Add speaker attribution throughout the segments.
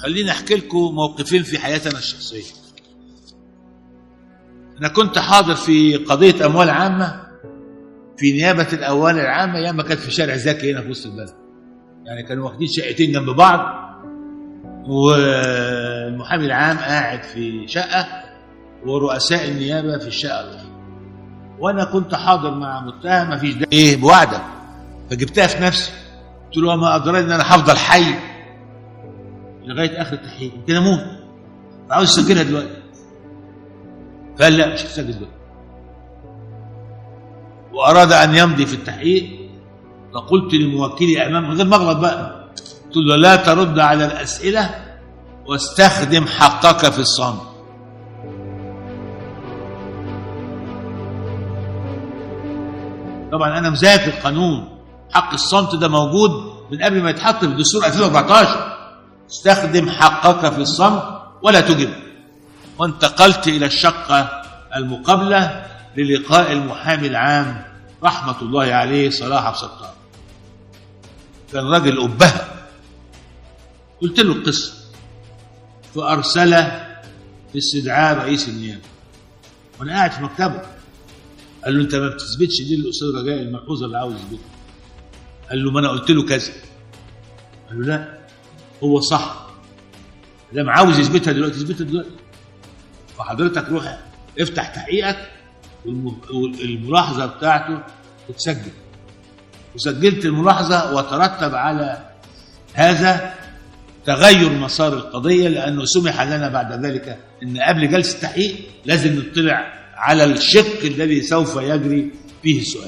Speaker 1: خليني احكي لكم موقفين في حياتنا الشخصيه انا كنت حاضر في قضيه اموال عامه في نيابه الاموال العامه ايام ما كانت في شارع زكي هنا في وسط البلد يعني كانوا واخدين شقتين جنب بعض والمحامي العام قاعد في شقه ورؤساء النيابه في الشقه الاخرى وانا كنت حاضر مع متهم ما فيش ايه بوعده فجبتها في نفسي قلت له وما ادراني ان انا هفضل حي لغايه اخر التحقيق يمكن اموت عاوز اسجلها دلوقتي فقال لا مش هسجل دلوقتي واراد ان يمضي في التحقيق فقلت لموكلي امام من غير ما اغلط بقى قلت له لا ترد على الاسئله واستخدم حقك في الصمت طبعا انا مذاكر قانون حق الصمت ده موجود من قبل ما يتحط في الدستور 2014 استخدم حقك في الصمت ولا تجب وانتقلت الى الشقه المقابله للقاء المحامي العام رحمه الله عليه صلاح عبد الستار كان راجل أبهة قلت له القصة فأرسل استدعاء رئيس النيابة وأنا قاعد في مكتبه قال له أنت ما بتثبتش دي للأستاذ رجاء الملحوظة اللي عاوز يثبتها قال له ما أنا قلت له كذا قال له لا هو صح لما عاوز يثبتها دلوقتي يثبتها دلوقتي فحضرتك روح افتح تحقيقك والملاحظة بتاعته تتسجل وسجلت الملاحظة وترتب على هذا تغير مسار القضية لأنه سمح لنا بعد ذلك أن قبل جلسة التحقيق لازم نطلع على الشق الذي سوف يجري فيه السؤال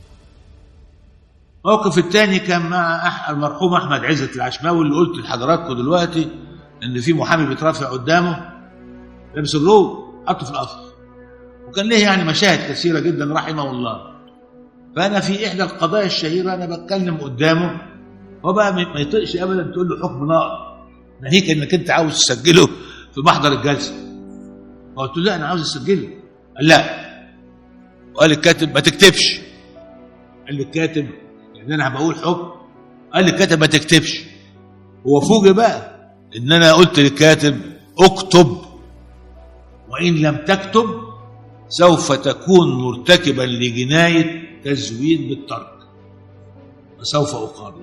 Speaker 1: الموقف الثاني كان مع المرحوم أحمد عزت العشماوي اللي قلت لحضراتكم دلوقتي أن في محامي بيترافع قدامه لابس الروب حطه في القفص وكان له يعني مشاهد كثيرة جدا رحمه الله فانا في احدى القضايا الشهيره انا بتكلم قدامه هو بقى ما يطيقش ابدا تقول له حكم ناقض ناهيك انك انت عاوز تسجله في محضر الجلسه فقلت له لا انا عاوز اسجله قال لا وقال الكاتب ما تكتبش قال لي الكاتب يعني انا بقول حكم قال لي الكاتب ما تكتبش هو فوجئ بقى ان انا قلت للكاتب اكتب وان لم تكتب سوف تكون مرتكبا لجنايه تزويد بالترك وسوف أقابل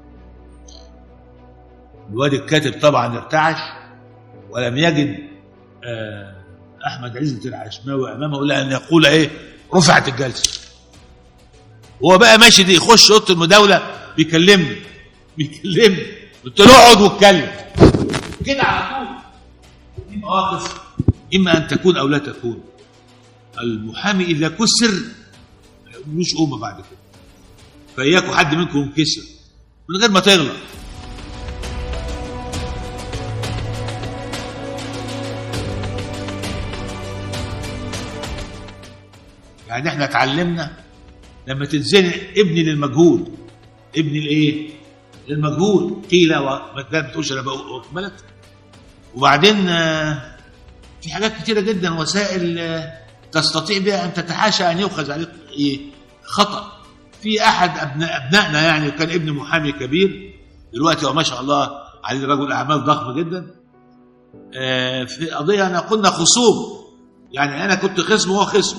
Speaker 1: الواد الكاتب طبعا ارتعش ولم يجد أحمد عزة العشماوي أمامه إلا أن يقول إيه رفعت الجلسة هو بقى ماشي دي يخش أوضة المداولة بيكلمني بيكلمني قلت له اقعد واتكلم كده على طول دي مواقف إما أن تكون أو لا تكون المحامي إذا كسر مش قومه بعد كده فإياكم حد منكم ينكسر من غير ما تغلط يعني احنا اتعلمنا لما تتزنق ابني للمجهول ابني لايه للمجهول قيل وما بتقولش انا بقول بالك وبعدين في حاجات كتيره جدا وسائل تستطيع بها ان تتحاشى ان يؤخذ عليك ايه خطا في احد ابناء ابنائنا يعني كان ابن محامي كبير دلوقتي هو ما شاء الله عليه رجل اعمال ضخم جدا آه في قضيه انا كنا خصوم يعني انا كنت خصم وهو خصم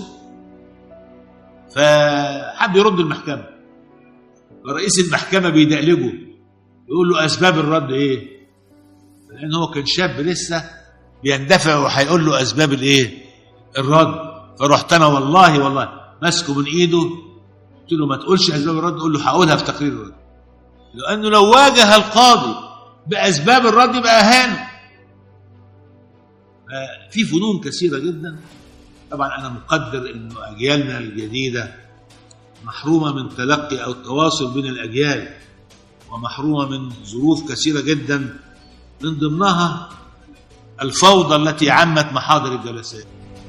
Speaker 1: فحب يرد المحكمه فرئيس المحكمه بيدقلجه يقول له اسباب الرد ايه لان هو كان شاب لسه بيندفع وهيقول له اسباب الايه الرد فرحت انا والله والله ماسكه من ايده قلت له ما تقولش اسباب الرد قول له هقولها في تقرير الرد لانه لو واجه القاضي باسباب الرد يبقى اهانه في فنون كثيره جدا طبعا انا مقدر انه اجيالنا الجديده محرومه من تلقي او التواصل بين الاجيال ومحرومه من ظروف كثيره جدا من ضمنها الفوضى التي عمت محاضر الجلسات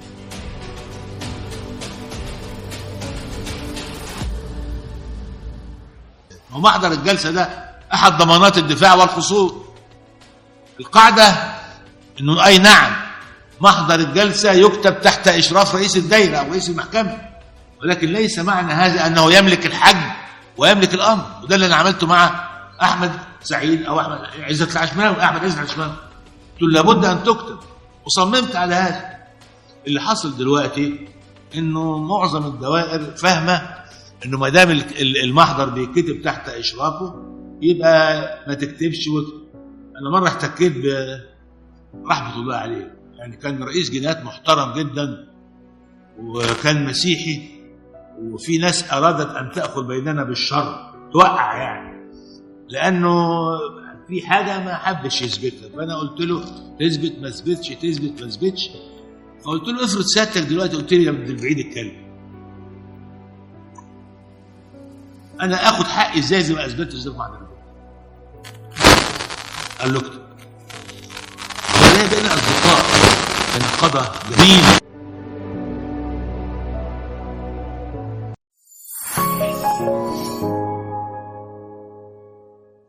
Speaker 1: ومحضر الجلسة ده أحد ضمانات الدفاع والخصوم القاعدة أنه أي نعم محضر الجلسة يكتب تحت إشراف رئيس الدائرة أو رئيس المحكمة ولكن ليس معنى هذا أنه يملك الحج ويملك الأمر وده اللي أنا عملته مع أحمد سعيد أو أحمد عزت العشماوي أحمد عزت العشماوي قلت له لابد ان تكتب وصممت على هذا اللي حصل دلوقتي انه معظم الدوائر فاهمه انه ما دام ال- ال- المحضر بيتكتب تحت اشرافه يبقى ما تكتبش واكتب انا مره احتكيت برحمه الله عليه يعني كان رئيس جنايات محترم جدا وكان مسيحي وفي ناس ارادت ان تاخذ بيننا بالشر توقع يعني لانه في حاجه ما حبش يثبتها فانا قلت له تثبت ما تثبتش تثبت ما تثبتش فقلت له افرض سيادتك دلوقتي قلت لي يا ابن البعيد الكلب انا اخد حقي ازاي زي ما اثبتت ازاي مع الرجل قال له اكتب وبعدين بقينا اصدقاء كان قضى جميل